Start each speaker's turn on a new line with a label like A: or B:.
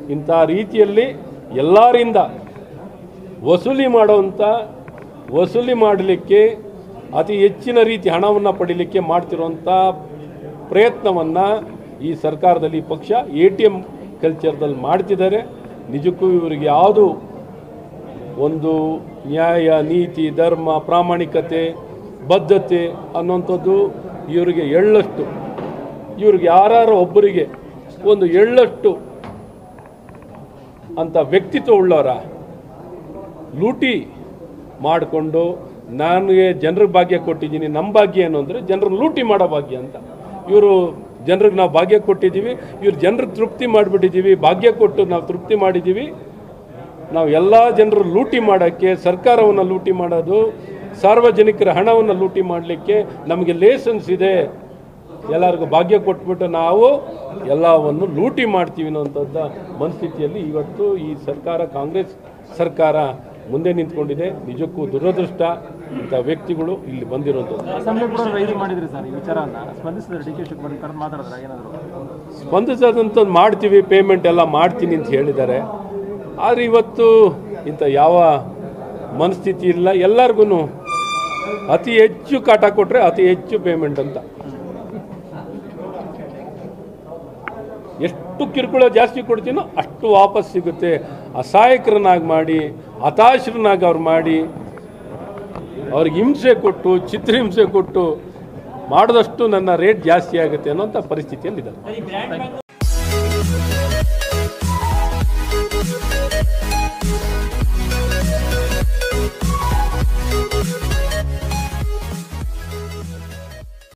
A: ಇಂಥ ರೀತಿಯಲ್ಲಿ ಎಲ್ಲರಿಂದ ವಸೂಲಿ ಮಾಡುವಂಥ ವಸೂಲಿ ಮಾಡಲಿಕ್ಕೆ ಅತಿ ಹೆಚ್ಚಿನ ರೀತಿ ಹಣವನ್ನು ಪಡೀಲಿಕ್ಕೆ ಮಾಡ್ತಿರುವಂಥ ಪ್ರಯತ್ನವನ್ನು ಈ ಸರ್ಕಾರದಲ್ಲಿ ಈ ಪಕ್ಷ ಎ ಟಿ ಎಮ್ ಕಲ್ಚರ್ದಲ್ಲಿ ಮಾಡ್ತಿದ್ದಾರೆ ನಿಜಕ್ಕೂ ಇವರಿಗೆ ಯಾವುದು ಒಂದು ನ್ಯಾಯ ನೀತಿ ಧರ್ಮ ಪ್ರಾಮಾಣಿಕತೆ ಬದ್ಧತೆ ಅನ್ನುವಂಥದ್ದು ಇವರಿಗೆ ಎಳ್ಳಷ್ಟು ಇವ್ರಿಗೆ ಯಾರು ಒಬ್ಬರಿಗೆ ಒಂದು ಎಳ್ಳಷ್ಟು ಅಂತ ವ್ಯಕ್ತಿತ್ವ ಉಳ್ಳವರ ಲೂಟಿ ಮಾಡಿಕೊಂಡು ನನಗೆ ಜನರಿಗೆ ಭಾಗ್ಯ ಕೊಟ್ಟಿದ್ದೀನಿ ನಮ್ಮ ಭಾಗ್ಯ ಏನು ಅಂದರೆ ಜನರನ್ನ ಲೂಟಿ ಮಾಡೋ ಭಾಗ್ಯ ಅಂತ ಇವರು ಜನರಿಗೆ ನಾವು ಭಾಗ್ಯ ಕೊಟ್ಟಿದ್ದೀವಿ ಇವ್ರು ಜನರಿಗೆ ತೃಪ್ತಿ ಮಾಡಿಬಿಟ್ಟಿದ್ದೀವಿ ಭಾಗ್ಯ ಕೊಟ್ಟು ನಾವು ತೃಪ್ತಿ ಮಾಡಿದ್ದೀವಿ ನಾವು ಎಲ್ಲ ಜನರು ಲೂಟಿ ಮಾಡೋಕ್ಕೆ ಸರ್ಕಾರವನ್ನು ಲೂಟಿ ಮಾಡೋದು ಸಾರ್ವಜನಿಕರ ಹಣವನ್ನು ಲೂಟಿ ಮಾಡಲಿಕ್ಕೆ ನಮಗೆ ಲೇಸನ್ಸ್ ಇದೆ ಎಲ್ಲರಿಗೂ ಭಾಗ್ಯ ಕೊಟ್ಬಿಟ್ಟು ನಾವು ಎಲ್ಲವನ್ನು ಲೂಟಿ ಮಾಡ್ತೀವಿ ಅನ್ನೋಂಥದ್ದ ಮನಸ್ಥಿತಿಯಲ್ಲಿ ಇವತ್ತು ಈ ಸರ್ಕಾರ ಕಾಂಗ್ರೆಸ್ ಸರ್ಕಾರ ಮುಂದೆ ನಿಂತ್ಕೊಂಡಿದೆ ನಿಜಕ್ಕೂ ದುರದೃಷ್ಟ ಇಂಥ ವ್ಯಕ್ತಿಗಳು ಇಲ್ಲಿ ಬಂದಿರುವಂಥದ್ದು
B: ಅಸೆಂಬ್ಲಿ ಕೂಡ ರೈಸ್ ಮಾಡಿದ್ರಿ ಸರ್ ಈ ವಿಚಾರವನ್ನ ಸ್ಪಂದಿಸಿದ್ರೆ ಡಿ ಕೆ ಶಿವಕುಮಾರ್ ಕರೆದು ಮಾತಾಡಿದ್ರೆ ಏನಾದ್ರು
A: ಸ್ಪಂದಿಸದಂಥದ್ದು ಮಾಡ್ತೀವಿ ಪೇಮೆಂಟ್ ಎಲ್ಲ ಮಾಡ್ತೀನಿ ಅಂತ ಹೇಳಿದ್ದಾರೆ ಆದರೆ ಇವತ್ತು ಇಂಥ ಯಾವ ಮನಸ್ಥಿತಿ ಇಲ್ಲ ಎಲ್ಲರಿಗೂ ಅತಿ ಹೆಚ್ಚು ಕಾಟ ಕೊಟ್ಟರೆ ಅತಿ ಹೆಚ್ಚು ಪೇಮೆಂಟ್ ಅಂತ ಎಷ್ಟು ಕಿರುಕುಳ ಜಾಸ್ತಿ ಕೊಡ್ತೀನೋ ಅಷ್ಟು ವಾಪಸ್ ಸಿಗುತ್ತೆ ಅಸಹಾಯಕರನ್ನಾಗಿ ಮಾಡಿ ಹತಾಶರನ್ನಾಗಿ ಅವ್ರು ಮಾಡಿ ಅವ್ರಿಗೆ ಹಿಂಸೆ ಕೊಟ್ಟು ಚಿತ್ರಹಿಂಸೆ ಕೊಟ್ಟು ಮಾಡಿದಷ್ಟು ನನ್ನ ರೇಟ್ ಜಾಸ್ತಿ ಆಗುತ್ತೆ ಅನ್ನೋಂಥ ಪರಿಸ್ಥಿತಿಯಲ್ಲಿದ್ದಾರೆ